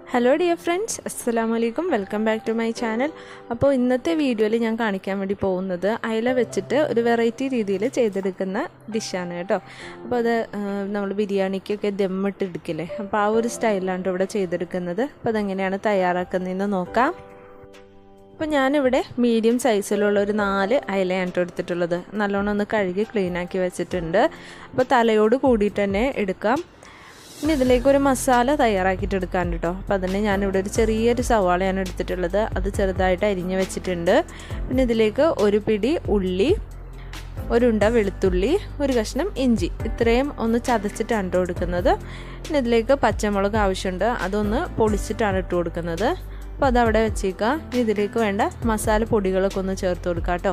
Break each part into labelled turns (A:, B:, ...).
A: hello dear friends അസ്സലാമു അലൈക്കും welcome back to my channel അപ്പോൾ ഇന്നത്തെ വീഡിയോയിൽ ഞാൻ കാണിക്കാൻ വേണ്ടി പോകുന്നത് അയല വെച്ചിട്ട് ഒരു വെറൈറ്റി രീതിയിൽ ചെയ്തെടുക്കുന്ന ഡിഷാണ് കേട്ടോ അപ്പോൾ അത് നമ്മൾ ബിരിയാണിക്കൊക്കെ ദമ്മിട്ട് എടുക്കില്ലേ അപ്പോൾ ആ ഒരു സ്റ്റൈലാണ് ഇവിടെ ചെയ്തെടുക്കുന്നത് അപ്പോൾ അതെങ്ങനെയാണ് തയ്യാറാക്കുന്നതെന്ന് നോക്കാം അപ്പോൾ ഞാനിവിടെ മീഡിയം സൈസിലുള്ള ഒരു നാല് അയലയാണ് കേട്ടോ എടുത്തിട്ടുള്ളത് നല്ലോണം ഒന്ന് കഴുകി ക്ലീനാക്കി വെച്ചിട്ടുണ്ട് അപ്പോൾ തലയോട് കൂടിയിട്ട് തന്നെ എടുക്കാം ഇനി ഇതിലേക്ക് ഒരു മസാല തയ്യാറാക്കിയിട്ട് എടുക്കാൻ കേട്ടോ അപ്പോൾ അതിന് ഞാനിവിടെ ഒരു ചെറിയൊരു സവാളയാണ് എടുത്തിട്ടുള്ളത് അത് ചെറുതായിട്ട് അരിഞ്ഞ് വെച്ചിട്ടുണ്ട് പിന്നെ ഇതിലേക്ക് ഒരു പിടി ഉള്ളി ഒരുണ്ട വെളുത്തുള്ളി ഒരു കഷ്ണം ഇഞ്ചി ഇത്രയും ഒന്ന് ചതച്ചിട്ടാണ് ഇട്ട് കൊടുക്കുന്നത് പിന്നെ ഇതിലേക്ക് പച്ചമുളക് ആവശ്യമുണ്ട് അതൊന്ന് പൊളിച്ചിട്ടാണ് ഇട്ട് കൊടുക്കുന്നത് അപ്പോൾ അതവിടെ വെച്ചേക്കുക ഇതിലേക്ക് വേണ്ട മസാല പൊടികളൊക്കെ ഒന്ന് ചേർത്ത് കൊടുക്കാം കേട്ടോ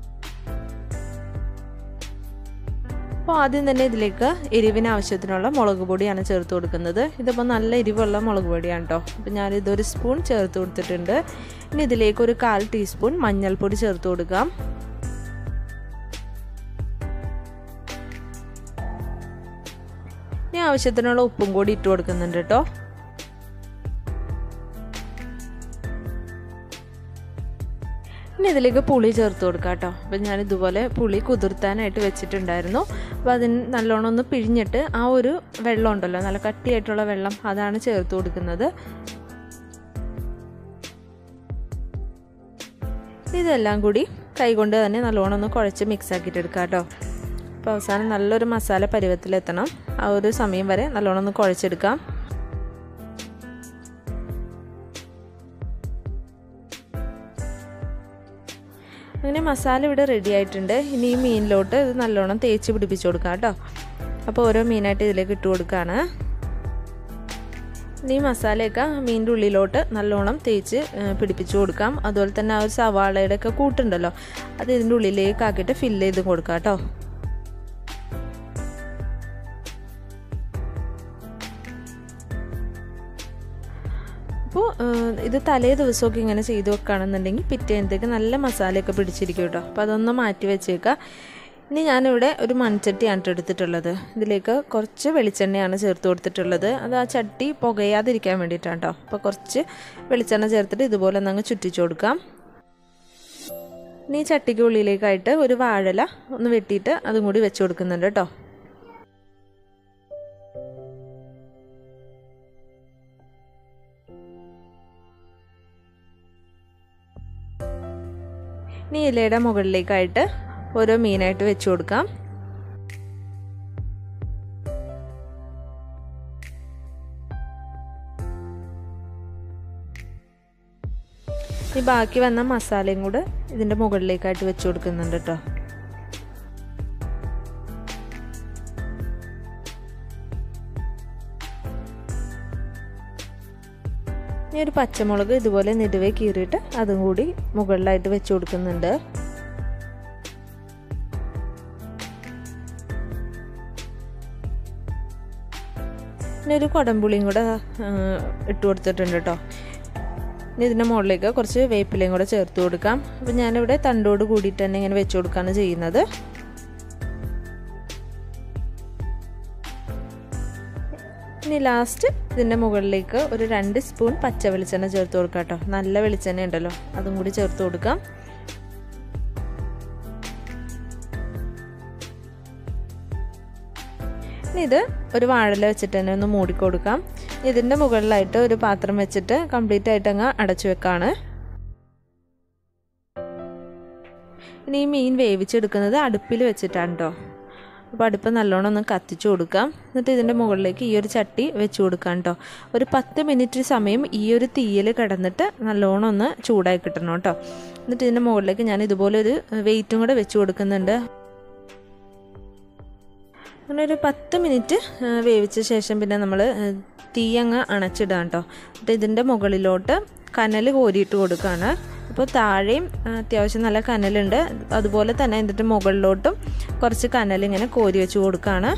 A: അപ്പോൾ ആദ്യം തന്നെ ഇതിലേക്ക് എരിവിന് ആവശ്യത്തിനുള്ള മുളക് പൊടിയാണ് ചേർത്ത് കൊടുക്കുന്നത് ഇതിപ്പോൾ നല്ല എരിവുള്ള മുളക് പൊടിയാണ് കേട്ടോ അപ്പോൾ ഞാനിതൊരു സ്പൂൺ ചേർത്ത് കൊടുത്തിട്ടുണ്ട് ഇനി ഇതിലേക്ക് ഒരു കാൽ ടീസ്പൂൺ മഞ്ഞൾപ്പൊടി ചേർത്ത് കൊടുക്കാം ഇനി ആവശ്യത്തിനുള്ള ഉപ്പും കൂടി ഇട്ട് കൊടുക്കുന്നുണ്ട് കേട്ടോ ഇനി ഇതിലേക്ക് പുളി ചേർത്ത് കൊടുക്കാം കേട്ടോ അപ്പം ഞാൻ ഇതുപോലെ പുളി കുതിർത്താനായിട്ട് വെച്ചിട്ടുണ്ടായിരുന്നു അപ്പോൾ അതിന് നല്ലോണം ഒന്ന് പിഴിഞ്ഞിട്ട് ആ ഒരു വെള്ളം ഉണ്ടല്ലോ നല്ല കട്ടിയായിട്ടുള്ള വെള്ളം അതാണ് ചേർത്ത് കൊടുക്കുന്നത് ഇതെല്ലാം കൂടി കൈകൊണ്ട് തന്നെ നല്ലോണം ഒന്ന് കുഴച്ച് മിക്സ് ആക്കിയിട്ട് എടുക്കാം കേട്ടോ അപ്പോൾ അവസാനം നല്ലൊരു മസാല പരുവത്തിലെത്തണം ആ ഒരു സമയം വരെ നല്ലോണം ഒന്ന് കുഴച്ചെടുക്കാം അങ്ങനെ മസാല ഇവിടെ റെഡി ആയിട്ടുണ്ട് ഇനി ഈ മീനിലോട്ട് ഇത് നല്ലോണം തേച്ച് പിടിപ്പിച്ച് കൊടുക്കാം കേട്ടോ അപ്പോൾ ഓരോ മീനായിട്ട് ഇതിലേക്ക് ഇട്ട് കൊടുക്കുകയാണ് ഇനി മസാലയൊക്കെ മീനിൻ്റെ ഉള്ളിലോട്ട് നല്ലോണം തേച്ച് പിടിപ്പിച്ച് കൊടുക്കാം അതുപോലെ തന്നെ ആ ഒരു സവാളയുടെ ഒക്കെ കൂട്ടുണ്ടല്ലോ അത് ഇതിൻ്റെ ഉള്ളിലേക്ക് ആക്കിയിട്ട് ഫില്ല് ചെയ്ത് കൊടുക്കാം കേട്ടോ അപ്പോൾ ഇത് തലേ ദിവസമൊക്കെ ഇങ്ങനെ ചെയ്ത് വെക്കുകയാണെന്നുണ്ടെങ്കിൽ പിറ്റേന്നത്തേക്ക് നല്ല മസാലയൊക്കെ പിടിച്ചിരിക്കും കേട്ടോ അപ്പോൾ അതൊന്ന് മാറ്റി വെച്ചേക്കുക ഇനി ഞാനിവിടെ ഒരു മൺചട്ടിയാണ് എടുത്തിട്ടുള്ളത് ഇതിലേക്ക് കുറച്ച് വെളിച്ചെണ്ണയാണ് ചേർത്ത് കൊടുത്തിട്ടുള്ളത് അത് ആ ചട്ടി പുകയാതിരിക്കാൻ വേണ്ടിയിട്ടാണ് കേട്ടോ അപ്പോൾ കുറച്ച് വെളിച്ചെണ്ണ ചേർത്തിട്ട് ഇതുപോലെ ഒന്ന് അങ്ങ് ചുറ്റിച്ചു കൊടുക്കാം ഇനി ചട്ടിക്ക് ഉള്ളിലേക്കായിട്ട് ഒരു വാഴല ഒന്ന് വെട്ടിയിട്ട് അതും കൂടി വെച്ച് കൊടുക്കുന്നുണ്ട് കേട്ടോ ഇനി ഇലയുടെ മുകളിലേക്കായിട്ട് ഓരോ മീനായിട്ട് വെച്ച് കൊടുക്കാം ഈ ബാക്കി വന്ന മസാലയും കൂടെ ഇതിൻ്റെ മുകളിലേക്കായിട്ട് വെച്ച് കൊടുക്കുന്നുണ്ട് കേട്ടോ ഇനി ഒരു പച്ചമുളക് ഇതുപോലെ നെടുവേ കീറിയിട്ട് അതും കൂടി മുകളിലായിട്ട് വെച്ച് കൊടുക്കുന്നുണ്ട് പിന്നെ ഒരു കുടംപുളിയും കൂടെ ഇട്ട് കൊടുത്തിട്ടുണ്ട് കേട്ടോ ഇനി ഇതിൻ്റെ മുകളിലേക്ക് കുറച്ച് വേപ്പിലയും കൂടെ ചേർത്ത് കൊടുക്കാം അപ്പം ഞാനിവിടെ തണ്ടോട് കൂടിയിട്ട് തന്നെ ഇങ്ങനെ വെച്ച് കൊടുക്കുകയാണ് ചെയ്യുന്നത് ഇനി ലാസ്റ്റ് ഇതിൻ്റെ മുകളിലേക്ക് ഒരു രണ്ട് സ്പൂൺ പച്ച വെളിച്ചെണ്ണ ചേർത്ത് കൊടുക്കാം കേട്ടോ നല്ല വെളിച്ചെണ്ണ ഉണ്ടല്ലോ അതും കൂടി ചേർത്ത് കൊടുക്കാം ഇനി ഇത് ഒരു വാഴല വെച്ചിട്ട് തന്നെ ഒന്ന് മൂടിക്കൊടുക്കാം ഇതിൻ്റെ മുകളിലായിട്ട് ഒരു പാത്രം വെച്ചിട്ട് കംപ്ലീറ്റ് ആയിട്ട് അങ്ങ് അടച്ചു വെക്കാണ് ഇനി ഈ മീൻ വേവിച്ചെടുക്കുന്നത് അടുപ്പിൽ വെച്ചിട്ടാണ് കേട്ടോ അപ്പോൾ അടുപ്പ് നല്ലോണം ഒന്ന് കത്തിച്ചു കൊടുക്കാം എന്നിട്ട് ഇതിൻ്റെ മുകളിലേക്ക് ഈ ഒരു ചട്ടി വെച്ച് കൊടുക്കാം കേട്ടോ ഒരു പത്ത് മിനിറ്റ് സമയം ഈ ഒരു തീയിൽ കിടന്നിട്ട് നല്ലോണം ഒന്ന് ചൂടായി കിട്ടണം കേട്ടോ എന്നിട്ട് ഇതിൻ്റെ മുകളിലേക്ക് ഞാൻ ഇതുപോലെ ഒരു വെയിറ്റും കൂടെ വെച്ച് കൊടുക്കുന്നുണ്ട് അങ്ങനെ ഒരു പത്ത് മിനിറ്റ് വേവിച്ച ശേഷം പിന്നെ നമ്മൾ തീ അങ്ങ് അണച്ചിടാം കേട്ടോ എന്നിട്ട് ഇതിൻ്റെ മുകളിലോട്ട് കനൽ കോരിയിട്ട് കൊടുക്കുകയാണ് അപ്പോൾ താഴെയും അത്യാവശ്യം നല്ല കനലുണ്ട് അതുപോലെ തന്നെ എന്നിട്ട് മുകളിലോട്ടും കുറച്ച് കനൽ ഇങ്ങനെ കോരി വെച്ച് കൊടുക്കുകയാണ്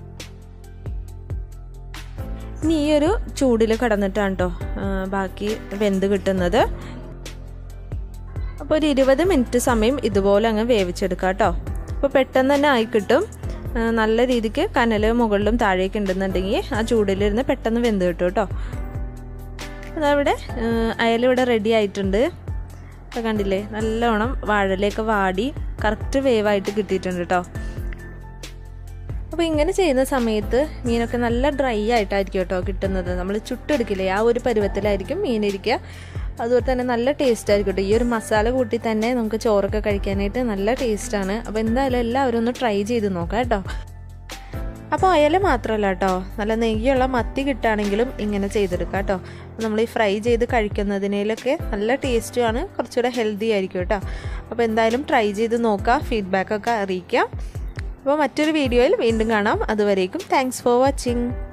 A: ഇനി ഈ ഒരു ചൂടിൽ കിടന്നിട്ടാണ് കേട്ടോ ബാക്കി വെന്ത് കിട്ടുന്നത് അപ്പോൾ ഒരു ഇരുപത് മിനിറ്റ് സമയം ഇതുപോലെ അങ്ങ് വേവിച്ചെടുക്കാം കേട്ടോ അപ്പോൾ പെട്ടെന്ന് തന്നെ ആയി കിട്ടും നല്ല രീതിക്ക് കനൽ മുകളിലും താഴേക്ക് ഉണ്ടെന്നുണ്ടെങ്കിൽ ആ ചൂടിലിരുന്ന് പെട്ടെന്ന് വെന്ത് കിട്ടും കേട്ടോ അതവിടെ അയലിവിടെ റെഡി ആയിട്ടുണ്ട് അപ്പോൾ കണ്ടില്ലേ നല്ലോണം വാഴയിലേക്ക് വാടി കറക്റ്റ് വേവായിട്ട് കിട്ടിയിട്ടുണ്ട് കേട്ടോ അപ്പോൾ ഇങ്ങനെ ചെയ്യുന്ന സമയത്ത് മീനൊക്കെ നല്ല ഡ്രൈ ആയിട്ടായിരിക്കും കേട്ടോ കിട്ടുന്നത് നമ്മൾ ചുട്ടെടുക്കില്ലേ ആ ഒരു പരുവത്തിലായിരിക്കും മീനിരിക്കുക അതുപോലെ തന്നെ നല്ല ടേസ്റ്റ് ആയിരിക്കും കേട്ടോ ഈ ഒരു മസാല കൂട്ടി തന്നെ നമുക്ക് ചോറൊക്കെ കഴിക്കാനായിട്ട് നല്ല ടേസ്റ്റാണ് അപ്പോൾ എന്തായാലും എല്ലാവരും ഒന്ന് ട്രൈ ചെയ്ത് നോക്കാം കേട്ടോ അപ്പോൾ അയല മാത്രമല്ല കേട്ടോ നല്ല നെയ്യുള്ള മത്തി കിട്ടുകയാണെങ്കിലും ഇങ്ങനെ ചെയ്തെടുക്കാം കേട്ടോ നമ്മൾ ഈ ഫ്രൈ ചെയ്ത് കഴിക്കുന്നതിനേലൊക്കെ നല്ല ടേസ്റ്റുമാണ് കുറച്ചുകൂടെ ഹെൽത്തി ആയിരിക്കും കേട്ടോ അപ്പോൾ എന്തായാലും ട്രൈ ചെയ്ത് നോക്കുക ഫീഡ്ബാക്കൊക്കെ അറിയിക്കാം അപ്പോൾ മറ്റൊരു വീഡിയോയിൽ വീണ്ടും കാണാം അതുവരേക്കും താങ്ക്സ് ഫോർ വാച്ചിങ്